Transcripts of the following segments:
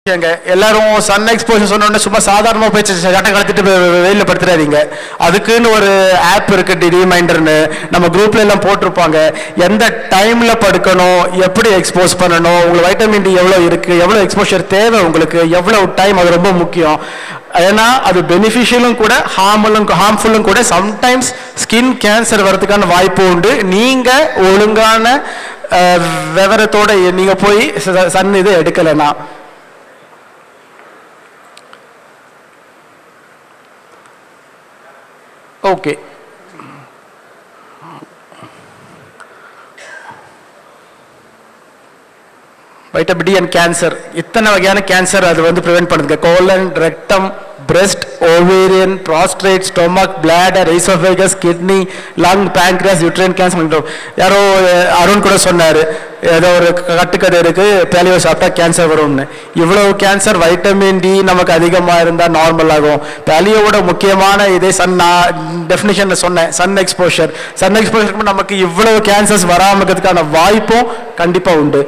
ஏங்க, எல்லாரும் Sun exposure சொன்ன உடனே சும்மா சாதாரணமா போய் ச- சட்டை கலத்திட்டு வெ- வெ- வெயில்ல படுத்துறாதீங்க அதுக்குன்னு ஒரு ஆப் இருக்கு ரிமைண்டர்னு நம்ம குரூப்ல எல்லாம் போட்டிருப்பாங்க எந்த டைம்ல படுக்கணும் எப்படி எக்ஸ்போஸ் பண்ணணும் உங்களுக்கு வைட்டமின் டி எவ்வளவு இருக்கு எவ்வளவு எக்ஸ்போஷர் தேவை உங்களுக்கு எவ்வளவு டைம் அது ரொம்ப முக்கியம் ஏன்னா அது பெனிஃபிஷியலும் கூட ஹார்மலும் ஹார்ம்ஃபுல்லும் கூட சம்டைம்ஸ் ஸ்கின் கேன்சர் வரதுக்கான வாய்ப்பு உண்டு நீங்க ஒழுங்கான அஹ், விவரத்தோட நீங்க போய் ச- சன் இது எடுக்கலைன்னா okay vitamin D and cancer இத்தனை வகையான கேன்சர் அது வந்து ப்ரிவென்ட் பண்ணுதுங்க colon rectum breast ovarian prostate stomach bladder oesophagus kidney lung pancreas uterine cancer யாரோ அஹ், அருண் கூட சொன்னார் ஏதோ ஒரு கட்டுக்கதை இருக்கு பேலியோ சாப்பிட்டா கேன்சர் வரும்னு இவ்வளவு கேன்சர் வைட்டமின் டி நமக்கு அதிகமாக இருந்தால் நார்மல் ஆகும் பேலியோவோட முக்கியமான இதே சன் டெஃபினிஷனில் சொன்னேன் சன் எக்ஸ்போஷர் சன் எக்ஸ்போஷருக்கு நமக்கு இவ்வளவு கேன்சர்ஸ் வராமல் இருக்கிறதுக்கான வாய்ப்பும் கண்டிப்பாக உண்டு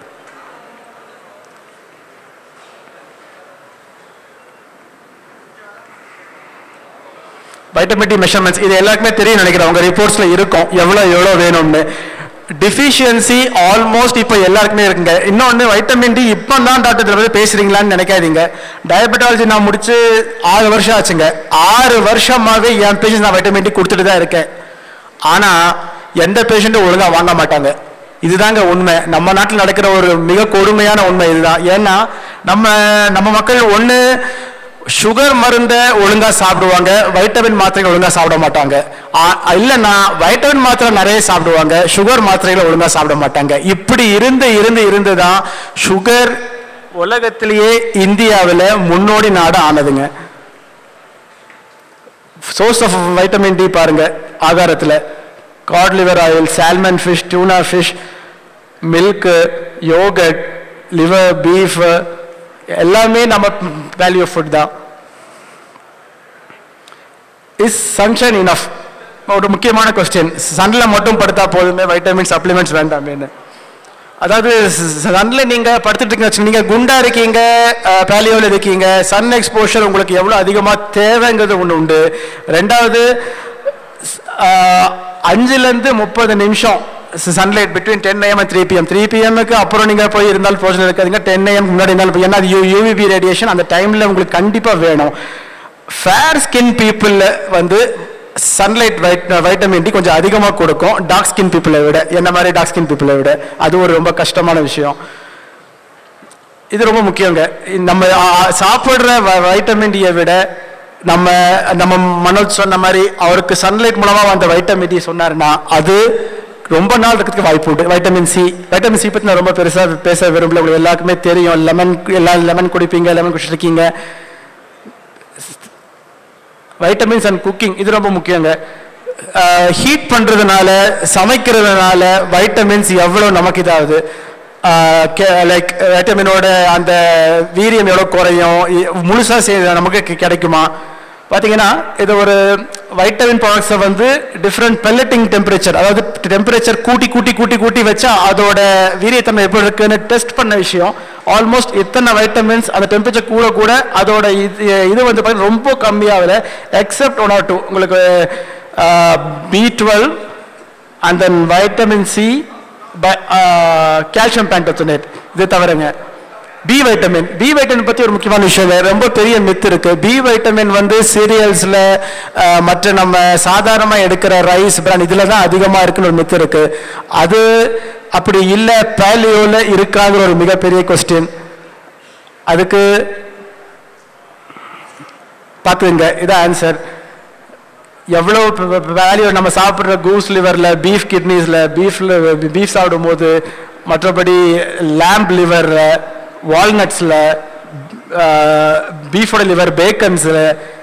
வைட்டமின் டி மெஷர்மெண்ட்ஸ் இது எல்லாருக்குமே தெரியும் நினைக்கிறேன் உங்க ரிப்போர்ட்ஸ்ல இருக்கும் எவ்வளவு எவ்வளவு வேணும்னு டிஃபிஷியன்சி ஆல்மோஸ்ட் இப்போ எல்லாருக்குமே இருக்குங்க இன்னொன்று வைட்டமின் டி இப்போ தான் டாக்டர் இதில் வந்து பேசுறீங்களான்னு நினைக்காதீங்க டயபெட்டாலஜி நான் முடிச்சு ஆறு வருஷம் ஆச்சுங்க ஆறு வருஷமாவே என் பேஷண்ட் நான் வைட்டமின் டி கொடுத்துட்டு தான் இருக்கேன் ஆனா எந்த பேஷண்ட்டும் ஒழுங்கா வாங்க மாட்டாங்க இதுதாங்க உண்மை நம்ம நாட்டில் நடக்கிற ஒரு மிக கொடுமையான உண்மை இதுதான் ஏன்னா நம்ம நம்ம மக்கள் ஒண்ணு சுகர் மருந்தை ஒழுங்கா சாப்பிடுவாங்க வைட்டமின் மாத்திரைகள் ஒழுங்கா சாப்பிட மாட்டாங்க ஆ- இல்லைன்னா வைட்டமின் மாத்திரை நிறைய சாப்பிடுவாங்க சுகர் மாத்திரைகளை ஒழுங்கா சாப்பிட மாட்டாங்க இப்படி இருந்து இருந்து இருந்து தான் சுகர் உலகத்திலேயே இந்தியாவில் முன்னோடி நாடு ஆனதுங்க சோர்ஸ் ஆஃப் வைட்டமின் டி பாருங்க ஆகாரத்தில் cod liver oil salmon fish tuna fish milk yoghurt liver beef எல்லாமே நம்ம வேல்யூ ஃபுட் தான் இஸ் சன்ஷைன் இனஃப் ஒரு முக்கியமான கொஸ்டின் சன்ல மட்டும் படுத்தா போதுமே வைட்டமின் சப்ளிமெண்ட்ஸ் வேண்டாமேன்னு அதாவது சன்ல நீங்க படுத்துட்டு இருக்கீங்க வச்சுக்கோங்க, நீங்க குண்டா இருக்கீங்க பேலியோல இருக்கீங்க சன் எக்ஸ்போஷர் உங்களுக்கு எவ்வளவு அதிகமா தேவைங்கிறது ஒண்ணு உண்டு ரெண்டாவது ஆஹ், அஞ்சுல இருந்து முப்பது நிமிஷம் sunlight between ten AM three PM three பிஎம்க்கு அப்புறம் நீங்க போய் இருந்தாலும் பிரோஜனம் இருக்காதுங்க டென் ஏஎம் முன்னாடி இருந்தாலும் ஏன்னா அது யூவிபி ரேடியேஷன் அந்த டைம்ல உங்களுக்கு கண்டிப்பா வேணும் ஃபேர் ஸ்கின் பீப்புள் வந்து சன்லைட் வைட் வைட்டமின் டி கொஞ்சம் அதிகமாக கொடுக்கும் டார்க் ஸ்கின் பீப்புளை விட என்ன மாதிரி டார்க் ஸ்கின் பீப்புளை விட அது ஒரு ரொம்ப கஷ்டமான விஷயம் இது ரொம்ப முக்கியங்க நம்ம ஆ, சாப்பிடுற வைட்டமின் டியை விட நம்ம நம்ம மனோஜ் சொன்ன மாதிரி அவருக்கு சன்லைட் மூலமா வந்த வைட்டமின் டி சொன்னாருன்னா அது ரொம்ப நாள் இருக்கிறதுக்கு வாய்ப்பு உண்டு வைட்டமின் சி வைட்டமின் சி பத்தி நான் ரொம்ப பெருசா பேச விரும்பல உங்களுக்கு எல்லாருக்குமே தெரியும் லெமன் எல்லாம் லெமன் குடிப்பீங்க லெமன் குடிச்சிருக்கீங்க வைட்டமின்ஸ் அண்ட் குக்கிங் இது ரொம்ப முக்கியங்க ஹீட் பண்றதுனால சமைக்கிறதுனால வைட்டமின்ஸ் எவ்வளவு நமக்கு இதாகுது லைக் வைட்டமினோட அந்த வீரியம் எவ்வளோ குறையும் இ- முழுசா செய்ய நமக்கு கி- கிடைக்குமா பார்த்தீங்கன்னா இது ஒரு வைட்டமின் ப்ராடக்ட்ஸை வந்து டிஃப்ரெண்ட் பெல்லட்டிங் டெம்பரேச்சர் அதாவது டெம்பரேச்சர் கூட்டி கூட்டி கூட்டி கூட்டி வச்சா அதோட வீரியத்தன்மை எப்படி இருக்குன்னு டெஸ்ட் பண்ண விஷயம் ஆல்மோஸ்ட் இத்தனை வைட்டமின்ஸ் அந்த டெம்பரேச்சர் கூட கூட அதோட இது இது வந்து பார்த்தீங்கன்னா ரொம்ப கம்மியாகல எக்ஸப்ட் ஒன் ஆர் டூ உங்களுக்கு B twelve and then vitamin C calcium pantothenate இது தவிரங்க பி வைட்டமின் பி வைட்டமின் பத்தி ஒரு முக்கியமான விஷயம் ரொம்ப பெரிய மித்து இருக்கு பி வைட்டமின் வந்து சீரியல்ஸ்ல மற்ற நம்ம சாதாரணமா எடுக்கிற ரைஸ் பிரான் இதுல தான் அதிகமா இருக்குன்னு ஒரு மித்து இருக்கு அது அப்படி இல்ல பேலியோல இருக்காங்கிற ஒரு மிகப்பெரிய கொஸ்டின் அதுக்கு பார்த்துங்க இதான் ஆன்சர் எவ்வளோ வேல்யூ நம்ம சாப்பிட்ற கூஸ் லிவரில் பீஃப் கிட்னிஸில் பீஃப்ல பீஃப் சாப்பிடும்போது மற்றபடி லேம்ப் லிவரில் வால்நட்ஸில் பீஃபோட லிவர் பேக்கன்ஸில்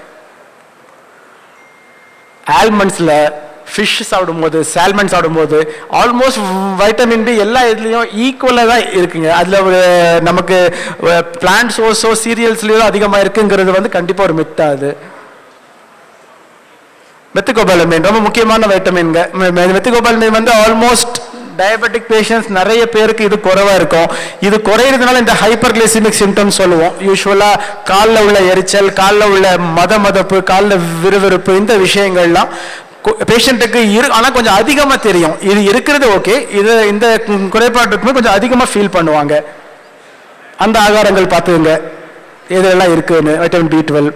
ஆல்மண்ட்ஸில் ஃபிஷ் சாப்பிடும்போது சால்மன் சாப்பிடும்போது ஆல்மோஸ்ட் வைட்டமின் டி எல்லா இதுலேயும் ஈக்குவலாக தான் இருக்குங்க அதில் ஒரு நமக்கு பிளான்ட் சோர்ஸோ சீரியல்ஸ்லேயோ அதிகமாக இருக்குங்கிறது வந்து கண்டிப்பாக ஒரு மித்தா அது மெத்துகோபாலமீன் ரொம்ப முக்கியமான வைட்டமின்ங்க மெத்துகோபாலமீன் வந்து ஆல்மோஸ்ட் டயபெட்டிக் பேஷண்ட்ஸ் நிறைய பேருக்கு இது குறைவா இருக்கும் இது குறையிறதுனால இந்த ஹைப்பர் கிளைசிமிக் சிம்டம்ஸ் சொல்லுவோம் யூஸ்வலா காலில் உள்ள எரிச்சல் காலில் உள்ள மத மதப்பு காலில் விறுவிறுப்பு இந்த விஷயங்கள்லாம் பேஷண்ட்டுக்கு இரு ஆனால் கொஞ்சம் அதிகமாக தெரியும் இது இருக்கிறது ஓகே இது இந்த குறைபாடு இருக்கும்போது கொஞ்சம் அதிகமாக ஃபீல் பண்ணுவாங்க அந்த ஆகாரங்கள் பார்த்துங்க எதெல்லாம் இருக்குன்னு vitamin B twelve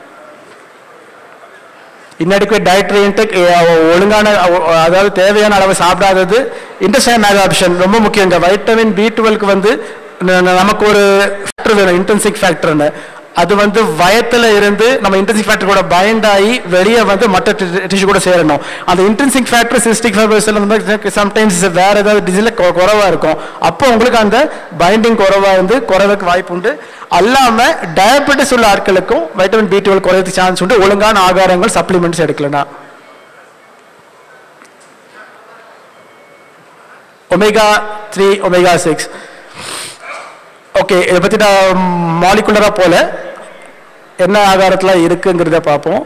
inadequate dietary intake ah ஒழுங்கான அஹ் அதாவது தேவையான அளவு சாப்பிடாதது இன்டெஸ்டைன் மேலாப்ஷன் ரொம்ப முக்கியங்க வைட்டமின் பி டுவெல்க்கு வந்து ந- ந- நமக்கு ஒரு ஃபேக்டர் வேணும் இன்டென்சிக் ஃபேக்டர்னு அது வந்து வயத்துல இருந்து நம்ம இன்டென்சிக் ஃபேக்டர் கூட பைண்ட் ஆகி வெளியே வந்து மற்ற டிஷ்யூ கூட சேரணும் அந்த intrinsic factor cystic fibres sometimes வேற ஏதாவது டிசீஸில் குறைவா இருக்கும் அப்போ உங்களுக்கு அந்த பைண்டிங் குறைவா இருந்து குறைவுக்கு வாய்ப்பு உண்டு அல்லாம டயபெட்டிஸ் உள்ள ஆட்களுக்கும் வைட்டமின் பி டுவெல் குறையறதுக்கு சான்ஸ் உண்டு ஒழுங்கான ஆகாரங்கள் சப்ளிமெண்ட்ஸ் எடுக்கலனா omega three omega six okay இதை பற்றி நான் மாலிகுலராக போல என்ன ஆகாரத்தில் இருக்குங்கிறத பார்ப்போம்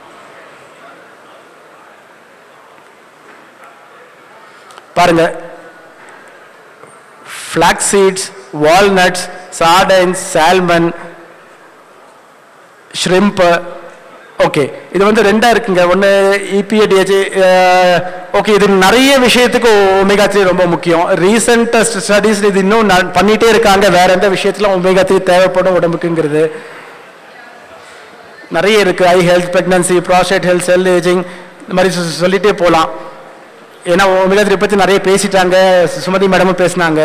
பாருங்க flax seeds walnuts sardines salmon shrimp okay இது வந்து ரெண்டா இருக்குங்க ஒன்று இபிஏடிஹெச் ஓகே இது நிறைய விஷயத்துக்கு ஒமேகா த்ரீ ரொம்ப முக்கியம் ரீசெண்ட் ஸ்டடீஸ் இது இன்னும் ந- பண்ணிட்டே இருக்காங்க வேற எந்த விஷயத்துல ஒமேகா த்ரீ தேவைப்படும் உடம்புக்குங்கிறது நிறைய இருக்கு eye health pregnancy prostate health cell ageing இந்த மாதிரி சொ- சொல்லிட்டே போகலாம் ஏன்னா ஒமேகா த்ரீ பற்றி நிறைய பேசிட்டாங்க சுமதி மேடமும் பேசினாங்க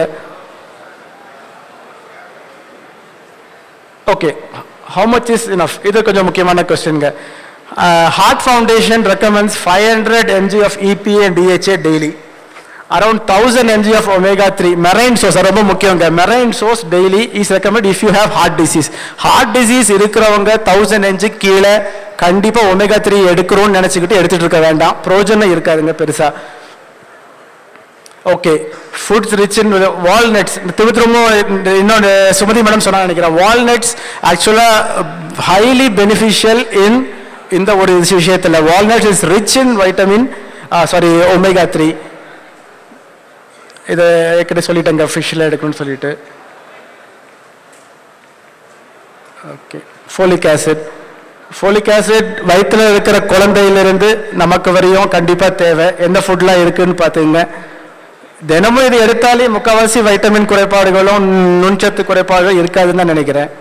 okay how much is enough இது கொஞ்சம் முக்கியமான கொஸ்டின்ங்க heart foundation recommends five hundred MG of EPA and DHA daily around thousand MG of omega three marine source ரொம்ப முக்கியங்க marine source daily is recommend if you have heart disease heart disease இருக்கிறவங்க thousand MG கீழே கண்டிப்பா omega three எடுக்கிறோம்னு நினைச்சுக்கிட்டு எடுத்துட்டு இருக்க வேண்டாம் பிரோஜனம் இருக்காதுங்க பெருசா okay foods rich in walnuts திரும்ப திரும்ப இந்த இன்னொன்று சுமதி மேடம் சொன்னா நினைக்கிறேன் வால்நட்ஸ் ஆக்சுவலாக ஹைலி பெனிஃபிஷியல் இன் இந்த ஒரு விஷயத்தில் walnuts is rich in vitamin sorry omega three இதை ஏற்கனவே சொல்லிட்டேங்க ஃபிஷ்ஷில் எடுக்கணும்னு சொல்லிட்டு okay folic acid folic acid வயிற்றுல இருக்கிற குழந்தையிலிருந்து நமக்கு வரையும் கண்டிப்பாக தேவை எந்த ஃபுட்லாம் இருக்குன்னு பார்த்துங்க தினமும் இது எடுத்தாலே முக்கால்வாசி வைட்டமின் குறைபாடுகளும் நுண்சத்து குறைபாடுகளும் இருக்காதுன்னு தான் நினைக்கிறேன்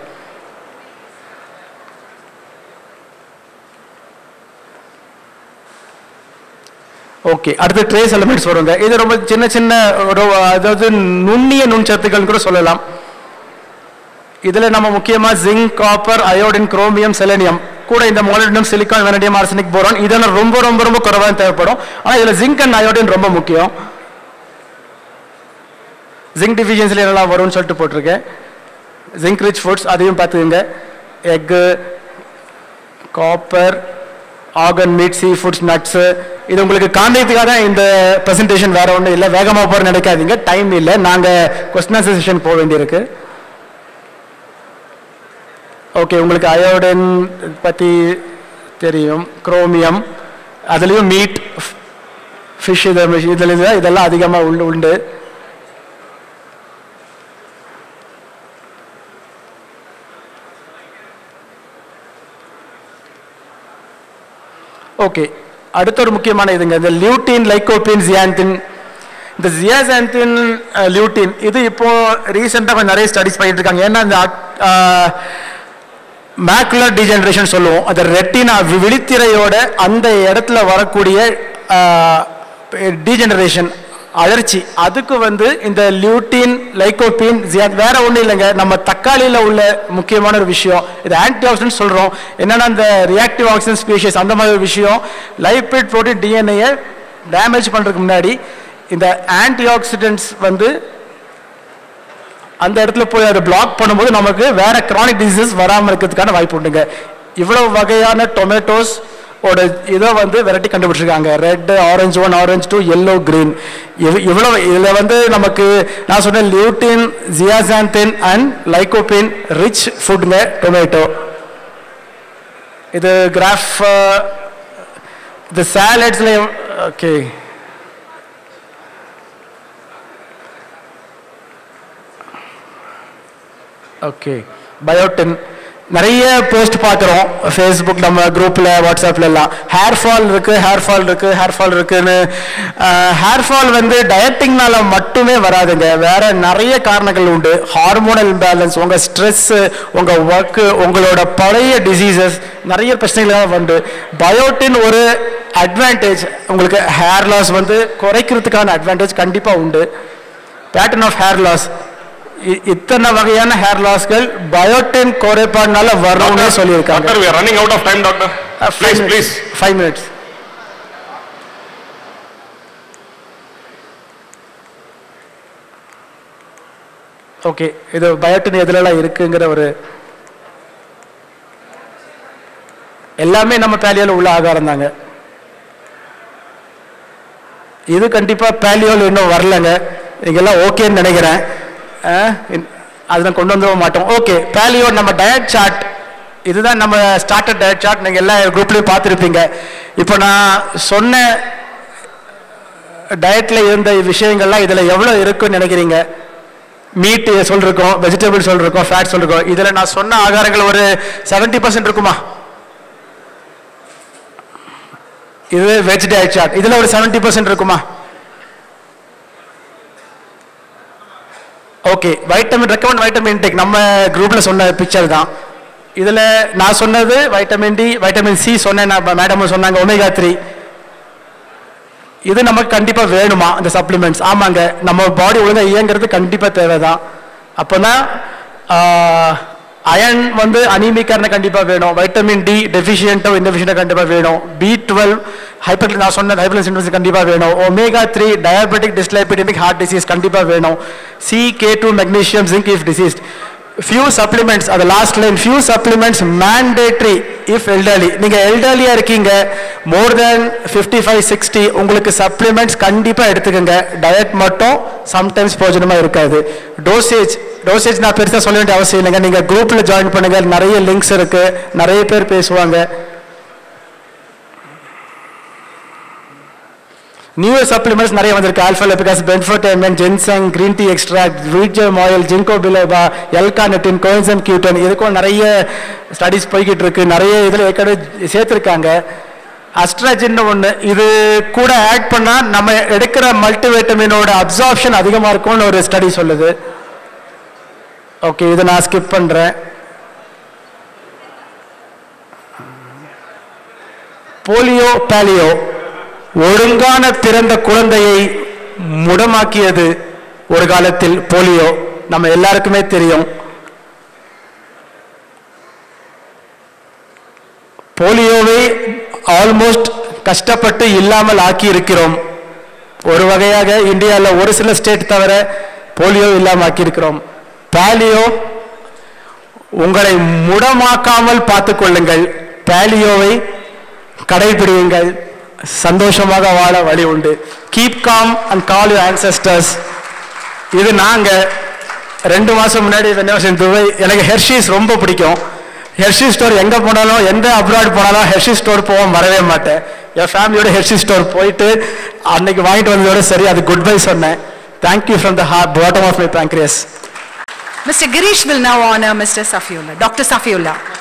ஓகே அடுத்து ட்ரேஸ் எலிமெண்ட்ஸ் வருங்க இது ரொம்ப சின்ன சின்ன ஒரு அதாவது நுண்ணிய நுண்சத்துக்கள் கூட சொல்லலாம் இதுல நம்ம முக்கியமா zinc copper iodine chromium selenium கூட இந்த molybdenum silicon vanadium arsenic boron இதெல்லாம் ரொம்ப ரொம்ப ரொம்ப குறைவாக தேவைப்படும் ஆனா இதுல ஜிங்க் அண்ட் அயோடின் ரொம்ப முக்கியம் ஜிங்க் டிஃபிஷியன்சில என்னெல்லாம் வரும்னு சொல்லிட்டு போட்டிருக்கேன் ஜிங்க் ரிச் ஃபுட்ஸ் அதையும் பார்த்துக்கோங்க egg copper organ meat sea foods nuts இது உங்களுக்கு காண்பிக்கிறதுக்காக தான் இந்த ப்ரெசன்டேஷன் வேற ஒன்றும் இல்லை வேகமாக போகிற நினைக்காதீங்க டைம் இல்லை நாங்கள் கொஸ்டின் செஷன் போக வேண்டியிருக்கு ஓகே உங்களுக்கு அயோடின் பற்றி தெரியும் குரோமியம் அதுலேயும் மீட் ஃபிஷ் இது இதில் இதெல்லாம் அதிகமாக உண்டு உண்டு ஓகே அடுத்த ஒரு முக்கியமான இதுங்க இந்த லியூட்டின் லைகோபின் ஜியாந்தின் இந்த ஜியாசாந்தின் லியூட்டின் இது இப்போ ரீசெண்டாக கொஞ்சம் நிறைய ஸ்டடிஸ் பண்ணிட்டு இருக்காங்க ஏன்னா இந்த மேக்குலர் டிஜெனரேஷன் சொல்லுவோம் அந்த ரெட்டினா விழித்திரையோட அந்த இடத்துல வரக்கூடிய டீஜெனரேஷன் அழற்சி அதுக்கு வந்து இந்த லியூட்டின் லைகோபின் ஜியாத் வேற ஒன்றும் இல்லைங்க நம்ம தக்காளியில் உள்ள முக்கியமான ஒரு விஷயம் இது ஆன்டி ஆக்சிடென்ட் சொல்கிறோம் என்னன்னா அந்த ரியாக்டிவ் ஆக்சிஜன் ஸ்பீஷியஸ் அந்த மாதிரி ஒரு விஷயம் லைபிட் ப்ரோட்டீன் டிஎன்ஏயை டேமேஜ் பண்ணுறதுக்கு முன்னாடி இந்த ஆன்டி ஆக்சிடென்ட்ஸ் வந்து அந்த இடத்துல போய் அதை பிளாக் பண்ணும்போது நமக்கு வேற கிரானிக் டிசீசஸ் வராமல் இருக்கிறதுக்கான வாய்ப்பு உண்டுங்க இவ்வளவு வகையான டொமேட்டோஸ் ஓட இதை வந்து வெரைட்டி கண்டுபிடிச்சிருக்காங்க red orange one orange two yellow green இவ்வளவு இதில் வந்து நமக்கு நான் சொன்னேன் lutein zeaxanthin and lycopene rich ஃபுட்ங்க டொமேட்டோ இது கிராஃப் இது சாலட்ஸ்ல ஓகே ஓகே பயோட்டின் நிறைய போஸ்ட் பார்க்குறோம் ஃபேஸ்புக் நம்ம குரூப்பில் வாட்ஸ்அப்ல எல்லாம் ஹேர் ஃபால் இருக்கு ஹேர் ஃபால் இருக்கு ஹேர் ஃபால் இருக்குன்னு ஹேர் ஃபால் வந்து டயட்டிங்னால மட்டுமே வராதுங்க வேற நிறைய காரணங்கள் உண்டு ஹார்மோனல் இம்பேலன்ஸ் உங்க ஸ்ட்ரெஸ் உங்க ஒர்க்கு உங்களோட பழைய டிசீசஸ் நிறைய பிரச்சனைகள் உண்டு பயோட்டின் ஒரு அட்வான்டேஜ் உங்களுக்கு ஹேர் லாஸ் வந்து குறைக்கிறதுக்கான அட்வான்டேஜ் கண்டிப்பாக உண்டு பேட்டர்ன் ஆஃப் ஹேர் லாஸ் இத்தனை வகையான ஹேர் லாஸ்கள் பயோட்டின் குறைபாடுனால வரும்னு சொல்லியிருக்காங்க doctor we are running out of time doctor please please five minutes okay இது பயோட்டின் எதுலலாம் இருக்குங்கிற ஒரு எல்லாமே நம்ம பேலியோல உள்ள ஆகாரம் தாங்க இது கண்டிப்பா பேலியோல இன்னும் வரலங்க நீங்கெல்லாம் ஓகேன்னு நினைக்கிறேன் அஹ், இன்- அது நான் கொண்டு வந்துட மாட்டோம் ஓகே பேலியோ நம்ம டயட் சார்ட் இதுதான் நம்ம ஸ்டார்டர் டயட் சார்ட் நீங்க எல்லா குரூப்லயும் பார்த்துருப்பீங்க இப்போ நான் சொன்ன டயட்ல இருந்த விஷயங்கள்லாம் இதுல எவ்வளவு இருக்குன்னு நினைக்கிறீங்க மீட் சொல்லிருக்கோம் வெஜிடபிள் சொல்லிருக்கோம் ஃபேட் சொல்லிருக்கோம் இதுல நான் சொன்ன ஆகாரங்கள் ஒரு 70% பர்சன்ட் இருக்குமா இது வெஜ் டயட் சார்ட் இதுல ஒரு 70% பர்சன்ட் இருக்குமா okay vitamin recommend vitamin intake நம்ம குரூப்ல சொன்ன பிக்சர் தான் இதுல நான் சொன்னது வைட்டமின் டி வைட்டமின் சி சொன்னேன் மேடம் சொன்னாங்க ஒமேகா த்ரீ இது நமக்கு கண்டிப்பா வேணுமா இந்த சப்ளிமெண்ட்ஸ் ஆமாங்க நம்ம பாடி ஒழுங்கா இயங்குறது கண்டிப்பா தேவைதான் அப்போதான் அயன் வந்து அனீமிக்காரன கண்டிப்பா வேணும் வைட்டமின் டி டெஃபிஷியன்ட்டோ இன்டெஃபிஷியன்ட்டோ கண்டிப்பா வேணும் பி டுவெல் ஹைப்பர் நான் சொன்ன ஹைப்பர் சிம்டம்ஸ் கண்டிப்பா வேணும் omega three diabetic dyslipidaemic heart disease கண்டிப்பா வேணும் C K two magnesium zinc if disease few supplements அது last line few supplements mandatory if elderly நீங்க எல்டர்லியா இருக்கீங்க more then fifty five sixty உங்களுக்கு சப்ளிமெண்ட்ஸ் கண்டிப்பா எடுத்துக்கோங்க டயட் மட்டும் சம்டைம்ஸ் பிரயோஜனமா இருக்காது டோசேஜ் டோசேஜ் நான் பெருசா சொல்ல வேண்டிய அவசியம் இல்லைங்க நீங்க குரூப்ல ஜாயின் பண்ணுங்க நிறைய லிங்க்ஸ் இருக்கு நிறைய பேர் பேசுவாங்க நியூ சப்ளிமெண்ட்ஸ் நிறைய வந்திருக்கு alpha lipoic benfotiamine ginseng green tea extract wheatgerm oil ginkgo biloba L carnitine coenzyme Q ten இதுக்கும் நிறைய ஸ்டடிஸ் போய்கிட்டு இருக்கு நிறைய இதில் ஏற்கனவே சேர்த்துருக்காங்க அஸ்ட்ராஜின் ஒன்று இது கூட ஆட் பண்ணால் நம்ம எடுக்கிற மல்டிவைட்டமினோட அப்சார்ப்ஷன் அதிகமாக இருக்கும்னு ஒரு ஸ்டடி சொல்லுது ஓகே இதை நான் ஸ்கிப் பண்ணுறேன் போலியோ பேலியோ ஒழுங்கான பிறந்த குழந்தையை முடமாக்கியது ஒரு காலத்தில் போலியோ நம்ம எல்லாருக்குமே தெரியும் போலியோவை ஆல்மோஸ்ட் கஷ்டப்பட்டு இல்லாமல் ஆக்கி இருக்கிறோம் ஒரு வகையாக இந்தியாவில் ஒரு சில ஸ்டேட் தவிர போலியோ இல்லாமல் ஆக்கியிருக்கிறோம் பாலியோ உங்களை முடமாக்காமல் பார்த்துக் கொள்ளுங்கள் பாலியோவை கடைபிடியுங்கள் சந்தோஷமாக வாழ வழி உண்டு keep calm and call you ancestors இது நாங்க ரெண்டு மாசம் முன்னாடி வென்னவசன் துபாய் எனக்கு ஹெர்ஷீஸ் ரொம்ப பிடிக்கும் ஹெர்ஷி ஸ்டோர் எங்க போனாலும் எந்த அப்ராட் போனாலும் ஹெர்ஷி ஸ்டோர் போவோம் வரவே மாட்டேன் என் ஃபேமிலியோட ஹெர்ஷி ஸ்டோர் போயிட்டு அன்னைக்கு வாங்கிட்டு வந்ததோட சரி அது குட் பை சொன்னேன் thank you from the heart bottom of my pancreas Mr. Girish will now honor Mr. Safiullah, Dr. Safiullah.